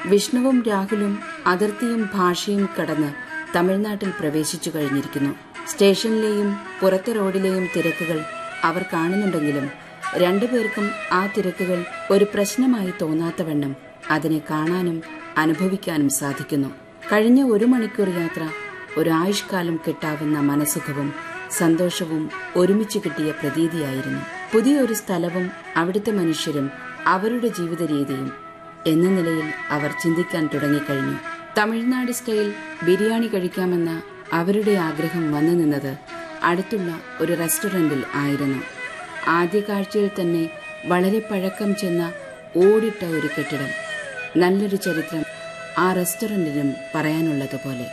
വിഷ്ണുവും രാഹുലും അതിർത്തിയും ഭാഷയും കടന്ന് തമിഴ്നാട്ടിൽ പ്രവേശിച്ചു കഴിഞ്ഞിരിക്കുന്നു സ്റ്റേഷനിലെയും പുറത്തെ റോഡിലെയും തിരക്കുകൾ അവർ കാണുന്നുണ്ടെങ്കിലും രണ്ടുപേർക്കും ആ തിരക്കുകൾ ഒരു പ്രശ്നമായി തോന്നാത്തവണ്ണം അതിനെ കാണാനും അനുഭവിക്കാനും സാധിക്കുന്നു കഴിഞ്ഞ ഒരു മണിക്കൂർ യാത്ര ഒരായുഷ്കാലം കിട്ടാവുന്ന മനസുഖവും സന്തോഷവും ഒരുമിച്ച് കിട്ടിയ പ്രതീതിയായിരുന്നു പുതിയൊരു സ്ഥലവും അവിടുത്തെ മനുഷ്യരും അവരുടെ ജീവിത രീതിയും എന്ന നിലയിൽ അവർ ചിന്തിക്കാൻ തുടങ്ങിക്കഴിഞ്ഞു തമിഴ്നാട് സ്റ്റൈൽ ബിരിയാണി കഴിക്കാമെന്ന അവരുടെ ആഗ്രഹം വന്നു നിന്നത് അടുത്തുള്ള ഒരു റെസ്റ്റോറന്റിൽ ആയിരുന്നു ആദ്യ കാഴ്ചയിൽ തന്നെ വളരെ പഴക്കം ചെന്ന ഓടിട്ട ഒരു കെട്ടിടം നല്ലൊരു ചരിത്രം ആ റെസ്റ്റോറന്റിനും പറയാനുള്ളതുപോലെ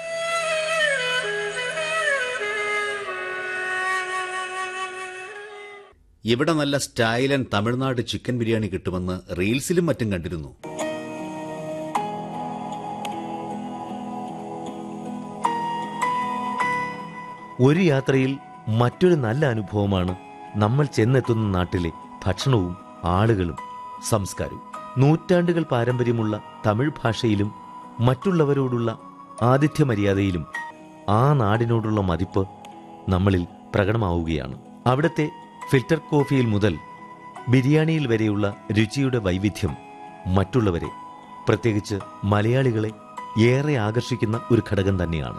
ഇവിടെ നല്ല സ്റ്റൈലൻ തമിഴ്നാട് ചിക്കൻ ബിരിയാണി കിട്ടുമെന്ന് റീൽസിലും മറ്റും കണ്ടിരുന്നു ഒരു യാത്രയിൽ മറ്റൊരു നല്ല അനുഭവമാണ് നമ്മൾ ചെന്നെത്തുന്ന നാട്ടിലെ ഭക്ഷണവും ആളുകളും സംസ്കാരവും നൂറ്റാണ്ടുകൾ പാരമ്പര്യമുള്ള തമിഴ് ഭാഷയിലും മറ്റുള്ളവരോടുള്ള ആതിഥ്യ മര്യാദയിലും ആ നാടിനോടുള്ള മതിപ്പ് നമ്മളിൽ പ്രകടമാവുകയാണ് അവിടുത്തെ ഫിൽറ്റർ കോഫിയിൽ മുതൽ ബിരിയാണിയിൽ വരെയുള്ള രുചിയുടെ വൈവിധ്യം മറ്റുള്ളവരെ പ്രത്യേകിച്ച് മലയാളികളെ ഏറെ ആകർഷിക്കുന്ന ഒരു ഘടകം തന്നെയാണ്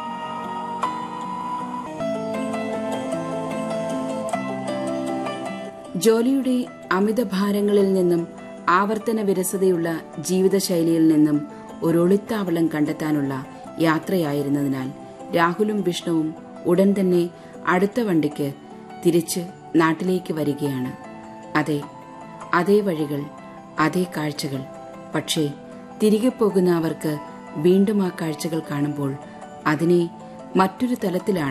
ജോലിയുടെ അമിതഭാരങ്ങളിൽ നിന്നും ആവർത്തന വിരസതയുള്ള ജീവിതശൈലിയിൽ നിന്നും ഒരു ഒളിത്താവളം കണ്ടെത്താനുള്ള യാത്രയായിരുന്നതിനാൽ രാഹുലും വിഷ്ണുവും ഉടൻ തന്നെ അടുത്ത വണ്ടിക്ക് തിരിച്ച് നാട്ടിലേക്ക് വരികയാണ് അതെ അതേ വഴികൾ അതേ കാഴ്ചകൾ പക്ഷേ തിരികെ പോകുന്ന അവർക്ക് വീണ്ടും ആ കാഴ്ചകൾ കാണുമ്പോൾ അതിനെ മറ്റൊരു തലത്തിലാണ്